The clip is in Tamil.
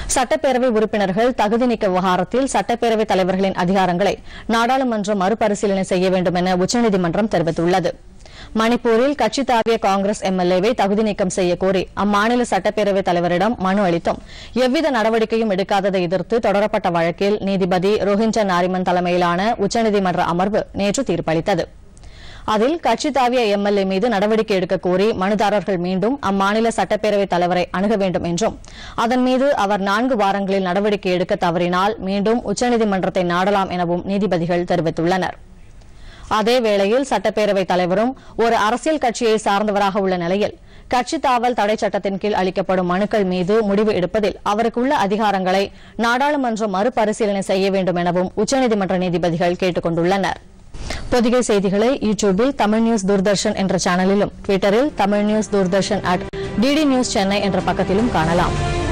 சட்டப்பேரவை உறுப்பினர்கள் தகுதி நீக்க விவகாரத்தில் சட்டப்பேரவைத் தலைவர்களின் அதிகாரங்களை நாடாளுமன்றம் மறுபரிசீலனை செய்ய வேண்டும் என உச்சநீதிமன்றம் தெரிவித்துள்ளது மணிப்பூரில் கட்சி தாவிய காங்கிரஸ் எம்எல்ஏவை தகுதி நீக்கம் செய்ய கோரி அம்மாநில சட்டப்பேரவைத் தலைவரிடம் மனு அளித்தும் எவ்வித நடவடிக்கையும் எடுக்காததை எதிர்த்து தொடரப்பட்ட வழக்கில் நீதிபதி ரோஹிஞ்சா நாரிமன் தலைமையிலான உச்சநீதிமன்ற அமர்வு நேற்று தீர்ப்பளித்தது அதில் கட்சி தாவிய எம்எல்ஏ மீது நடவடிக்கை எடுக்க கோரி மனுதாரர்கள் மீண்டும் அம்மாநில சட்டப்பேரவைத் தலைவரை அணுக வேண்டும் என்றும் அதன் மீது அவர் நான்கு வாரங்களில் நடவடிக்கை எடுக்க தவறினால் மீண்டும் உச்சநீதிமன்றத்தை நாடலாம் எனவும் நீதிபதிகள் தெரிவித்துள்ளனர் அதேவேளையில் சட்டப்பேரவைத் தலைவரும் ஒரு அரசியல் கட்சியை சார்ந்தவராக உள்ள நிலையில் கட்சி தாவல் தடை சட்டத்தின் கீழ் அளிக்கப்படும் மனுக்கள் மீது முடிவு எடுப்பதில் அவருக்கு உள்ள அதிகாரங்களை நாடாளுமன்றம் மறுபரிசீலனை செய்ய வேண்டும் எனவும் உச்சநீதிமன்ற நீதிபதிகள் கேட்டுக் கொண்டுள்ளனர் பொதிகை செய்திகளை யூடியூபில் தமிழ் நியூஸ் தூர்தர்ஷன் என்ற சேனலிலும் ட்விட்டரில் Tamil news Doordarshan at DD news Chennai என்ற பக்கத்திலும் காணலாம்